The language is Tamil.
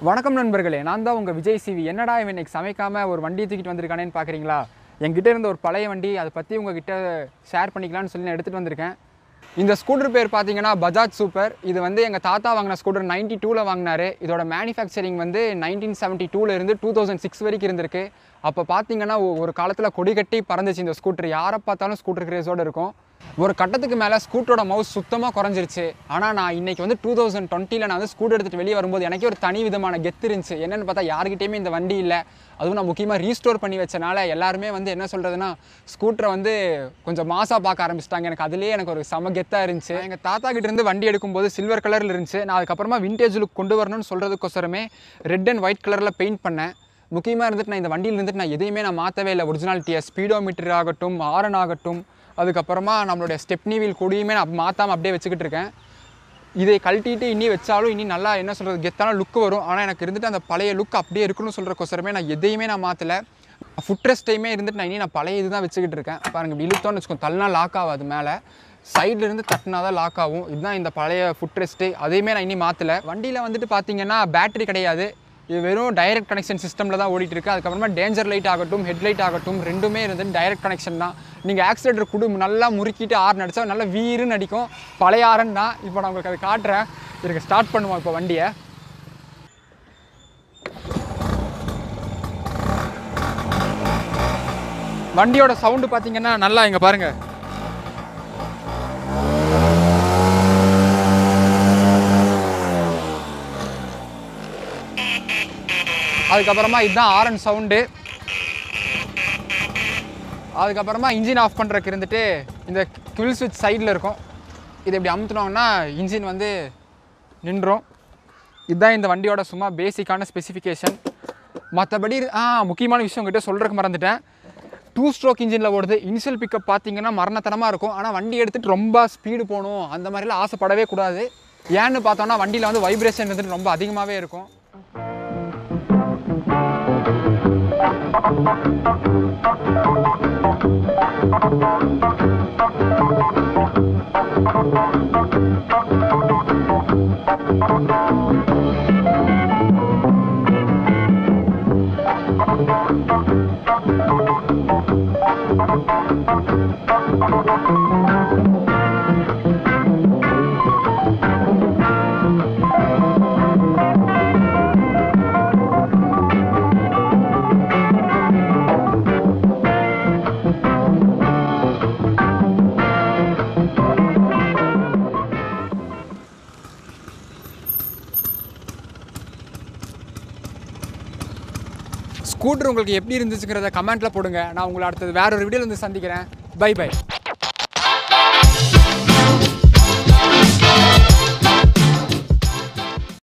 வணக்கம் நண்பர்களே நான் தான் உங்கள் விஜய் சிவி என்னடா இவன் இன்னைக்கு சமைக்காம ஒரு வண்டி தூக்கிட்டு வந்திருக்கானேன்னு பார்க்குறீங்களா என்கிட்ட இருந்த ஒரு பழைய வண்டி அதை பற்றி உங்ககிட்ட ஷேர் பண்ணிக்கலாம்னு சொல்லி நான் எடுத்துகிட்டு வந்திருக்கேன் இந்த ஸ்கூட்டர் பேர் பார்த்தீங்கன்னா பஜாஜ் சூப்பர் இது வந்து எங்கள் தாத்தா வாங்கின ஸ்கூட்டர் நைன்டி டூவில் வாங்கினாரு இதோட மேனுஃபேக்சரிங் வந்து நைன்டீன் செவன்ட்டி டூவில் இருந்து டூ தௌசண்ட் சிக்ஸ் வரைக்கும் இருந்திருக்கு அப்போ பார்த்தீங்கன்னா ஒ- ஒரு காலத்தில் கொடி கட்டி பறந்துச்சு இந்த ஸ்கூட்டர் யாரை பார்த்தாலும் ஸ்கூட்டர் கிரேஸோடு இருக்கும் ஒரு கட்டத்துக்கு மேலே ஸ்கூட்டரோட மவுஸ் சுத்தமாக குறைஞ்சிருச்சு ஆனால் நான் இன்னைக்கு வந்து டூ தௌசண்ட் டுவெண்ட்டியில் நான் வந்து ஸ்கூட்டர் எடுத்துகிட்டு வெளியே வரும்போது எனக்கே ஒரு தனி விதமான கெத்து இருந்துச்சு என்னென்னு பார்த்தா யாருக்கிட்டேயுமே இந்த வண்டி இல்லை அதுவும் நான் முக்கியமாக ரீஸ்டோர் பண்ணி வச்சனால எல்லாருமே வந்து என்ன சொல்கிறதுனா ஸ்கூட்டரை வந்து கொஞ்சம் மாசாக பார்க்க ஆரம்பிச்சிட்டாங்க எனக்கு அதுலேயே எனக்கு ஒரு செம கெத்தாக இருந்துச்சு எங்கள் தாத்தா கிட்ட இருந்து வண்டி எடுக்கும்போது சில்வர் கலரில் இருந்துச்சு நான் அதுக்கப்புறமா விண்டேஜ் லுக் கொண்டு வரணும்னு சொல்கிறதுக்கோசரமே ரெட் அண்ட் ஒயிட் கலரில் பெயிண்ட் பண்ணேன் முக்கியமாக இருந்துட்டு நான் இந்த வண்டியில் இருந்துட்டு நான் எதையுமே நான் மாற்றவே இல்லை ஒரிஜினாலிட்டியை ஸ்பீடோமீட்டர் ஆகட்டும் ஆரன் ஆகட்டும் அதுக்கப்புறமா நம்மளுடைய ஸ்டெப்னி வீல் கொடியுமே நான் மாற்றாமல் அப்படியே வச்சுக்கிட்டு இருக்கேன் இதை கழட்டிட்டு இனி வச்சாலும் இனி நல்லா என்ன சொல்கிறது கெத்தான லுக் வரும் ஆனால் எனக்கு இருந்துட்டு அந்த பழைய லுக் அப்படியே இருக்குன்னு சொல்கிறக்கோசரமே நான் எதையுமே நான் மாற்றலை ஃபுட் ரெஸ்ட்டையுமே இருந்துட்டு நான் இனி நான் பழைய இது தான் வச்சுக்கிட்டு இருக்கேன் பாருங்க இப்படி இழுத்தோன்னு வச்சுக்கோங்க தள்ளனா லாக் ஆகாது மேலே சைடுல இருந்து தட்டினா தான் லாக் ஆகும் இதுதான் இந்த பழைய ஃபுட் ரெஸ்ட்டு அதையுமே நான் இனி மாற்றலை வண்டியில் வந்துட்டு பார்த்தீங்கன்னா பேட்டரி கிடையாது இது வெறும் டைரக்ட் கனெக்ஷன் சிஸ்டமில் தான் ஓடிட்டு இருக்கு அதுக்கப்புறமா டேஞ்சர் லைட் ஆகட்டும் ஹெட்லைட் ஆகட்டும் ரெண்டுமே இருந்து டைரக்ட் கனெக்ஷன் தான் நீங்கள் ஆக்சிலேட்டர் குடு நல்லா முறுக்கிட்டு ஆர்ன் அடிச்சா நல்லா வீருன்னு அடிக்கும் பழைய ஆரன் தான் இப்போ நான் உங்களுக்கு அதை காட்டுறேன் இதுக்கு ஸ்டார்ட் பண்ணுவோம் இப்போ வண்டியை வண்டியோட சவுண்டு பார்த்தீங்கன்னா நல்லா இங்கே பாருங்க அதுக்கப்புறமா இதுதான் ஆரன் சவுண்டு அதுக்கப்புறமா இன்ஜின் ஆஃப் பண்ணுறதுக்கு இருந்துட்டு இந்த கில் சுவிட்ச் சைடில் இருக்கும் இதை இப்படி அமுத்துனோம்னா இன்ஜின் வந்து நின்றோம் இதுதான் இந்த வண்டியோட சும்மா பேசிக்கான ஸ்பெசிஃபிகேஷன் மற்றபடி ஆ முக்கியமான விஷயம் உங்ககிட்ட சொல்கிறதுக்கு மறந்துட்டேன் டூ ஸ்ட்ரோக் இன்ஜினில் ஓடுது இனிஷியல் பிக்கப் பார்த்தீங்கன்னா மரணத்தனமாக இருக்கும் ஆனால் வண்டி எடுத்துகிட்டு ரொம்ப ஸ்பீடு போகணும் அந்த மாதிரிலாம் ஆசைப்படவே கூடாது ஏன்னு பார்த்தோம்னா வண்டியில் வந்து வைப்ரேஷன் இருந்துட்டு ரொம்ப அதிகமாகவே இருக்கும் ஸ்கூட்டர் உங்களுக்கு எப்படி இருந்துச்சுங்கிறத கமெண்ட்டில் போடுங்க நான் உங்களை அடுத்தது வேற ஒரு வீடியோவில் வந்து சந்திக்கிறேன் பை பை